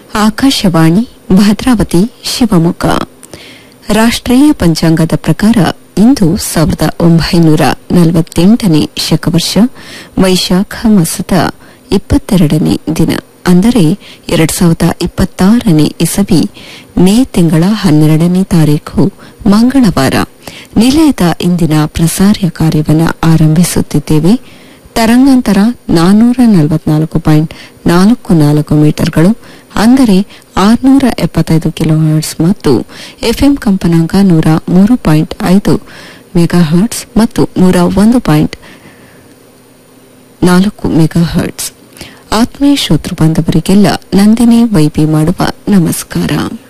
ಆಕಾಶವಾಣಿ ಭದ್ರಾವತಿ ಶಿವಮೊಗ್ಗ ರಾಷ್ಟ್ರೀಯ ಪಂಚಾಂಗದ ಪ್ರಕಾರ ಇಂದು ಸಾವಿರದ ಒಂಬೈನೂರ ನಲವತ್ತೆಂಟನೇ ಶಕವರ್ಷ ವೈಶಾಖ ಮಾಸದ ಇಪ್ಪತ್ತೆರಡನೇ ದಿನ ಅಂದರೆ ಎರಡ್ ಸಾವಿರದ ಇಪ್ಪತ್ತಾರನೇ ಇಸವಿ ಮೇ ತಿಂಗಳ ಹನ್ನೆರಡನೇ ತಾರೀಖು ಮಂಗಳವಾರ ನಿಲಯದ ಇಂದಿನ ಪ್ರಸಾರ ಕಾರ್ಯವನ್ನು ಆರಂಭಿಸುತ್ತಿದ್ದೇವೆ ತರಂಗಾಂತರ ನಾನ್ನೂರ ನಲವತ್ನಾಲ್ಕು ಪಾಯಿಂಟ್ ನಾಲ್ಕು ನಾಲ್ಕು ಮೀಟರ್ಗಳು ಅಂದರೆ ಆರುನೂರ ಎಪ್ಪತ್ತೈದು ಕಿಲೋಹರ್ಟ್ಸ್ ಮತ್ತು ಎಫ್ಎಂ ಕಂಪನಾಂಕ ನೂರ ಮೂರು ಪಾಯಿಂಟ್ ಐದು ಮೆಗಾಹರ್ಟ್ಸ್ ಮತ್ತು ನೂರ ಒಂದು ಪಾಯಿಂಟ್ ನಾಲ್ಕು ಮೆಗಾಹರ್ಟ್ಸ್ ಆತ್ಮೀಯ ಶ್ರೋತೃ ಬಾಂಧವರಿಗೆಲ್ಲ ನಂದಿನಿ ವೈಪಿ ಮಾಡುವ ನಮಸ್ಕಾರ